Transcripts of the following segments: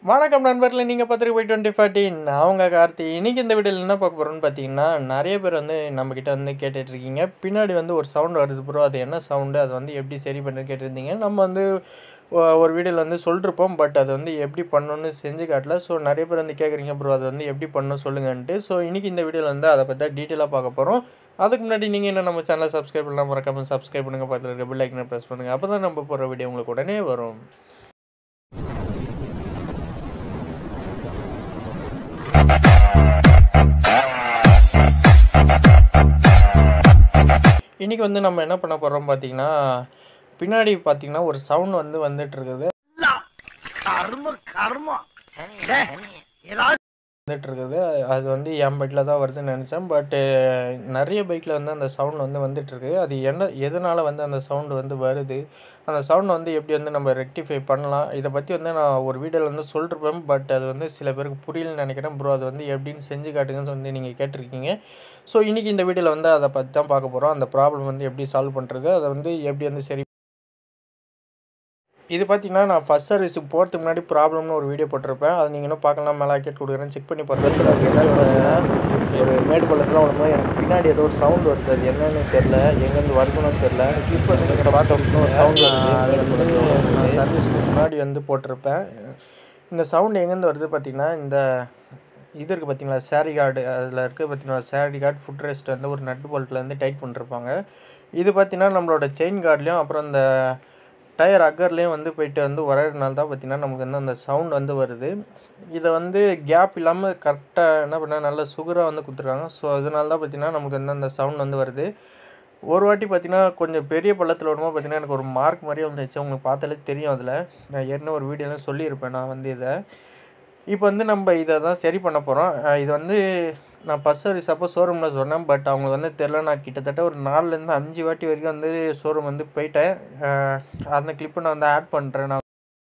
வணக்கம் நண்பர்களே நீங்கள் பார்த்துட்டு போய் டுவெண்ட்டி ஃபார்ட்டின் அவங்க கார்த்தி இன்னைக்கு இந்த வீடியோவில் என்ன பார்க்க போகிறோம்னு பார்த்தீங்கன்னா நிறைய பேர் வந்து நம்மக்கிட்ட வந்து கேட்டுட்டு இருக்கீங்க பின்னாடி வந்து ஒரு சவுண்ட் வருது ப்ரோ அது என்ன சவுண்டு அது வந்து எப்படி சரி பண்ணுறது கேட்டிருந்தீங்க நம்ம வந்து ஒ- ஒரு வீடியோவில் வந்து சொல்லிருப்போம் பட் அது வந்து எப்படி பண்ணணும்னு செஞ்சு காட்டல ஸோ நிறைய பேர் வந்து கேட்குறீங்க ப்ரோ அது வந்து எப்படி பண்ணணும் சொல்லுங்கன்ட்டு ஸோ இன்றைக்கி இந்த வீடியோவில் வந்து அதை பற்றி டீட்டெயிலாக பார்க்க போகிறோம் அதுக்கு முன்னாடி நீங்கள் என்ன நம்ம சேனலை சப்ஸ்கிரைப் பண்ணலாம் மறக்காம சப்ஸ்கிரைப் பண்ணுங்கள் பக்கத்தில் இருக்க பெல் ஐக்கனை ப்ரெஸ் பண்ணுங்கள் அப்போ தான் நம்ம போகிற வீடியோ உங்களுக்கு உடனே வரும் இன்றைக்கி வந்து நம்ம என்ன பண்ண போகிறோம் பார்த்தீங்கன்னா பின்னாடி பார்த்தீங்கன்னா ஒரு சவுண்ட் வந்து வந்துட்டு இருக்குது கர்ம கர்மம் டேய், ஏதாவது வந்துட்டு இருக்குது அது வந்து என் பைக்கில் தான் வருதுன்னு நினச்சேன் பட்டு நிறைய பைக்கில் வந்து அந்த சவுண்ட் வந்து வந்துட்டு இருக்கு அது என்ன எதனால் வந்து அந்த சவுண்டு வந்து வருது அந்த சவுண்ட் வந்து எப்படி வந்து நம்ம ரெக்டிஃபை பண்ணலாம் இதை பற்றி வந்து நான் ஒரு வீடியோவில் வந்து சொல்லிருப்பேன் பட் அது வந்து சில பேருக்கு புரியலன்னு நினைக்கிறேன் ப்ரோ அது வந்து எப்படின்னு செஞ்சு காட்டுங்கன்னு வந்து நீங்கள் கேட்டிருக்கீங்க ஸோ இன்றைக்கி இந்த வீடியோவில் வந்து அதை பற்றி தான் பார்க்க போகிறோம் அந்த ப்ராப்ளம் வந்து எப்படி சால்வ் பண்ணுறது அதை வந்து எப்படி வந்து சரி இது பார்த்தீங்கன்னா நான் ஃபஸ்ட் சர்வீஸுக்கு போகிறதுக்கு முன்னாடி ப்ராப்ளம்னு ஒரு வீடியோ போட்டிருப்பேன் அது நீங்கள் இன்னும் பார்க்கலாம் மேலே கேட் கொடுக்குறேன் செக் பண்ணி பாருங்கள் பஸ்ஸில் என்னன்னு பார்த்தீங்கன்னா ஒரு மேடு பள்ளத்தில் வரும்போது எனக்கு பின்னாடி ஏதோ ஒரு சவுண்ட் வருது அது என்னன்னு தெரில எங்கேருந்து வருதுன்னு தெரில கிளிப் வந்து எங்கிட்ட பார்க்க ஒரு சவுண்ட் வருது நான் சர்வீஸ்க்கு முன்னாடி வந்து போட்டிருப்பேன் இந்த சவுண்ட் எங்கேருந்து வருது பார்த்தீங்கன்னா இந்த இது இருக்குது பார்த்தீங்களா சாரி கார்டு அதில் இருக்குது பார்த்தீங்களா சாரி கார்டு ஃபுட் ரெஸ்ட் வந்து ஒரு நட்டு போல்ட்டில் வந்து டைட் பண்ணிருப்பாங்க இது பார்த்தீங்கன்னா நம்மளோட செயின் கார்ட்லேயும் அப்புறம் இந்த டயர் அக்கர்லேயும் வந்து போயிட்டு வந்து வர்றதுனால தான் பார்த்தீங்கன்னா நமக்கு வந்து அந்த சவுண்ட் வந்து வருது இதை வந்து கேப் இல்லாமல் கரெக்டாக என்ன பண்ணால் நல்ல சுகராக வந்து கொடுத்துருக்காங்க ஸோ அதனால தான் பார்த்தீங்கன்னா நமக்கு வந்து அந்த சவுண்ட் வந்து வருது ஒரு வாட்டி பார்த்தீங்கன்னா கொஞ்சம் பெரிய பள்ளத்தில் வரும்போது பார்த்தீங்கன்னா எனக்கு ஒரு மார்க் மாதிரியே வந்துச்சு உங்களுக்கு பார்த்தாலே தெரியும் அதில் நான் ஏற்கனவே ஒரு வீடியோலாம் சொல்லியிருப்பேன் நான் வந்து இதை இப்போ வந்து நம்ம இதை தான் சரி பண்ண போகிறோம் இது வந்து நான் பஸ் சர்வீஸ் அப்போ ஷோரூமில் சொன்னேன் பட் அவங்களுக்கு வந்து தெரில நான் கிட்டத்தட்ட ஒரு நாலுலேருந்து அஞ்சு வாட்டி வரைக்கும் வந்து ஷோரூம் வந்து போயிட்டேன் அஹ் அந்த கிளிப்பை நான் வந்து ஆட் பண்ணுறேன் நான்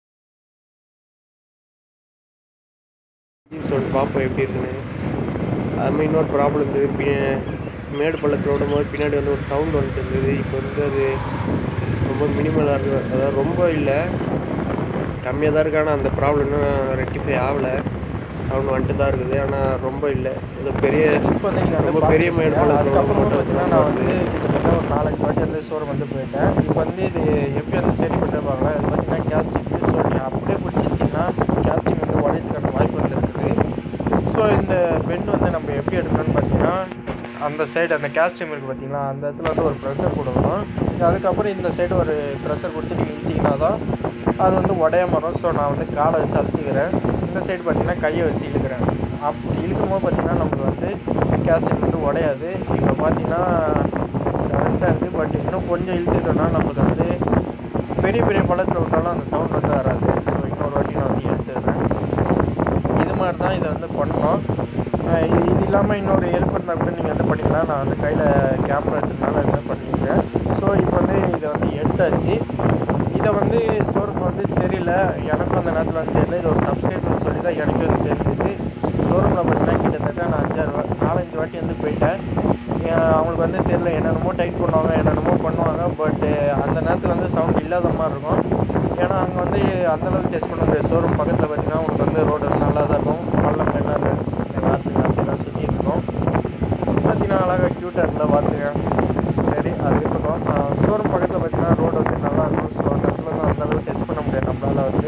சொல்லிட்டு பார்ப்போம் எப்படி இருக்குன்னு அதுமாதிரி இன்னொரு ப்ராப்ளம் இருந்தது பி மேடு பள்ளத்தில் விடும்போது பின்னாடி வந்து ஒரு சவுண்ட் வந்துட்டு இருந்தது இப்போ வந்து அது ரொம்ப மினிமலாக இருக்குது அதாவது ரொம்ப இல்லை கம்மியாக தான் இருக்குது ஆனால் அந்த ப்ராப்ளம் இன்னும் ரெக்டிஃபை ஆகலை சவுண்ட் வந்துட்டு தான் இருக்குது ஆனால் ரொம்ப இல்லை ஏதோ பெரிய இப்போ வந்து நீங்கள் ரொம்ப பெரிய மேடு அதுக்கப்புறம் வச்சுன்னா நான் வந்து கிட்டத்தட்ட ஒரு நாலஞ்சு வாட்டி வந்து ஷோரூம் வந்து போயிட்டேன் இப்போ வந்து இது எப்படி வந்து சரி பண்ணிருப்பாங்க அது பார்த்தீங்கன்னா கேஸ்டிங் ஸோ நீங்கள் அப்படியே பிடிச்சிருக்கீங்கன்னா கேஸ்டிங் வந்து உடையதுக்கான வாய்ப்பு வந்து இருக்குது ஸோ இந்த பென் வந்து நம்ம எப்படி எடுக்கணும்னு பார்த்தீங்கன்னா அந்த சைடு அந்த கேஸ்டிம் இருக்குது பார்த்தீங்களா அந்த இடத்துல வந்து ஒரு ப்ரெஷர் கொடுக்கணும் அதுக்கப்புறம் இந்த சைடு ஒரு ப்ரெஷர் கொடுத்து நீங்கள் இழுத்தீங்கன்னா தான் அது வந்து உடையாம வரும் ஸோ நான் வந்து காலை வச்சு அழுத்திக்கிறேன் இந்த சைடு பார்த்தீங்கன்னா கையை வச்சு இழுக்கிறேன் அப்படி இழுக்கும் போது பார்த்தீங்கன்னா நமக்கு வந்து கேஸ்டிங் வந்து உடையாது இப்போ பார்த்தீங்கன்னா கரெக்டாக இருக்குது பட் இன்னும் கொஞ்சம் இழுத்துட்டோம்னா நமக்கு வந்து பெரிய பெரிய பள்ளத்தில் விட்டாலும் அந்த சவுண்ட் வந்து வராது ஸோ இன்னொரு வாட்டி நான் வந்து எடுத்துக்கிறேன் இது மாதிரி தான் இதை வந்து பண்ணணும் அஹ் இது இது இல்லாமல் இன்னொரு ஹெல்ப் இருந்தால் கூட நீங்கள் வந்து பண்ணிக்கலாம் நான் வந்து கையில் கேமரா வச்சதுனால இது மாதிரி பண்ணிக்கிறேன் ஸோ இப்போ வந்து இதை வந்து எடுத்தாச்சு இதை வந்து ஷோரூம் வந்து தெரியல எனக்கும் அந்த நேரத்தில் வந்து தெரியல இது ஒரு சப்ஸ்கிரைபர் சொல்லி தான் எனக்கு வந்து தெரிஞ்சுது ஷோரூமில் பார்த்தீங்கன்னா கிட்டத்தட்ட நான் அஞ்சாறு வா நாலஞ்சு வாட்டி வந்து போயிட்டேன் ஏன் அவங்களுக்கு வந்து தெரியல என்னென்னமோ டைட் பண்ணுவாங்க என்னென்னமோ பண்ணுவாங்க பட்டு அந்த நேரத்துக்கு வந்து சவுண்ட் இல்லாத மாதிரி இருக்கும் ஏன்னா அங்கே வந்து அந்தளவுக்கு டெஸ்ட் பண்ண முடியாது ஷோரூம் பக்கத்தில் பார்த்தீங்கன்னா உங்களுக்கு வந்து ரோடு வந்து நல்லா தான் இருக்கும் பள்ளம் என்ன பார்த்துங்க அப்படி தான் சுற்றி இருக்கும் பார்த்தீங்கன்னா அழகாக க்யூட்டாக இருந்தால் பார்த்துங்க சரி அது இருக்கட்டும் ஷோரூம் பக்கத்தில் பார்த்தீங்கன்னா ரோடு வந்து நல்லா இருக்கும் ஸோ அந்த இடத்துல வந்து அந்தளவுக்கு டெஸ்ட் பண்ண முடியாது நம்மளால் வந்து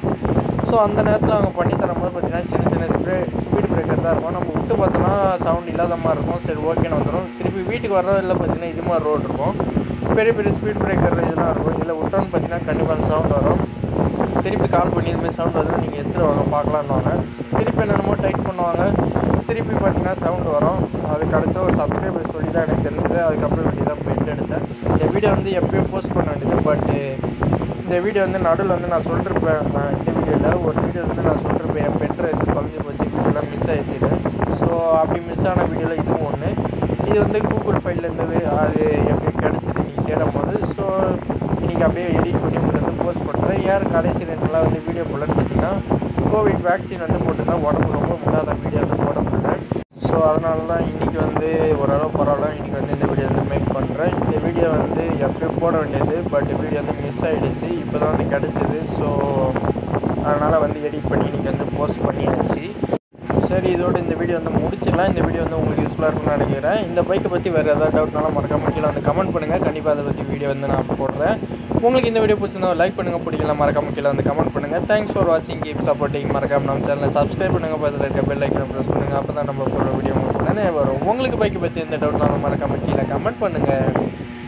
ஸோ அந்த நேரத்தில் அவங்க பண்ணி தரும்போது பார்த்தீங்கன்னா சின்ன சின்ன ஸ்ப்ரே ஸ்பீட் பிரேக்கர் தான் இருக்கும் நம்ம விட்டு பார்த்தோன்னா சவுண்ட் இல்லாத மாதிரி இருக்கும் சரி ஓகேன்னு வந்துடும் திருப்பி வீட்டுக்கு வர்றதில் பார்த்தீங்கன்னா இது மாதிரி ரோடு இருக்கும் பெரிய பெரிய ஸ்பீட் பிரேக்கர் இதெல்லாம் இருக்கும் இதில் விட்டோன்னு பார்த்தீங்கன்னா கண்டிப்பாக சவுண்ட் வரும் திருப்பி கால் பண்ணி இதுமாதிரி சவுண்ட் வருது நீங்கள் எடுத்துகிட்டு வாங்க பார்க்கலான்னுவாங்க திருப்பி என்னென்னமோ டைட் பண்ணுவாங்க திருப்பி பார்த்தீங்கன்னா சவுண்ட் வரும் அது கடைசியாக ஒரு சப்ஸ்கிரைபர் சொல்லி தான் எனக்கு தெரிஞ்சது அதுக்கப்புறம் வெளியே தான் போயிட்டு எடுத்தேன் இந்த வீடியோ வந்து எப்பயும் போஸ்ட் பண்ண வேண்டியது பட்டு இந்த வீடியோ வந்து நடுவில் வந்து நான் சொல்லிருப்பேன் நான் இந்த வீடியோவில் ஒரு வீடியோ வந்து நான் சொல்லிருப்பேன் என் பெட்ரு வந்து தொலைஞ்சு போச்சு இதெல்லாம் மிஸ் ஆயிடுச்சுன்னு ஸோ அப்படி மிஸ் ஆன வீடியோவில் இதுவும் ஒன்று இது வந்து கூகுள் ஃபைலில் இருந்தது அது எப்படி கிடச்சிது நீங்கள் தேடும் போது ஸோ இன்றைக்கி அப்படியே எடிட் பண்ணி உங்களுக்கு வந்து போஸ்ட் பண்ணுறேன் யார் கடைசி ரெண்டு நாளாக வந்து வீடியோ போடலன்னு பார்த்தீங்கன்னா கோவிட் வேக்சின் வந்து போட்டு தான் உடம்பு ரொம்ப முடியாத வீடியோ வந்து போட முடியல ஸோ அதனால தான் இன்றைக்கி வந்து ஓரளவு பரவாயில்ல இன்றைக்கி வந்து இந்த வீடியோ வந்து மேக் பண்ணுறேன் இந்த வீடியோ வந்து எப்படியும் போட வேண்டியது பட் வீடியோ வந்து மிஸ் ஆகிடுச்சு இப்போ தான் வந்து கிடச்சிது ஸோ அதனால் வந்து எடிட் பண்ணி இன்றைக்கி வந்து போஸ்ட் பண்ணியாச்சு சரி இதோட இந்த வீடியோ வந்து முடிச்சிடலாம் இந்த வீடியோ வந்து உங்களுக்கு யூஸ்ஃபுல்லாக இருக்கும்னு நினைக்கிறேன் இந்த பைக்கை பற்றி வேறு ஏதாவது டவுட்னாலும் மறக்காம கீழே வந்து கமெண்ட் பண்ணுங்கள் கண்டிப்பாக அதை பற்றி வீடியோ வந்து நான் போடுறேன் உங்களுக்கு இந்த வீடியோ பிடிச்சிருந்தா லைக் பண்ணுங்கள் பிடிக்கல மறக்காம கீழே வந்து கமெண்ட் பண்ணுங்கள் தேங்க்ஸ் ஃபார் வாட்சிங் கீப் சப்போர்ட்டிங் மறக்காம நம்ம சேனலை சப்ஸ்கிரைப் பண்ணுங்கள் பக்கத்தில் இருக்க பெல் ஐக்கனை ப்ரெஸ் பண்ணுங்கள் அப்போ தான் நம்ம போடுற வீடியோ உங்களுக்கு உடனே வரும் உங்களுக்கு பைக்கை பற்றி எந்த டவுட்னாலும் மறக்காம கீழே கமெண்ட் பண்ணுங்கள்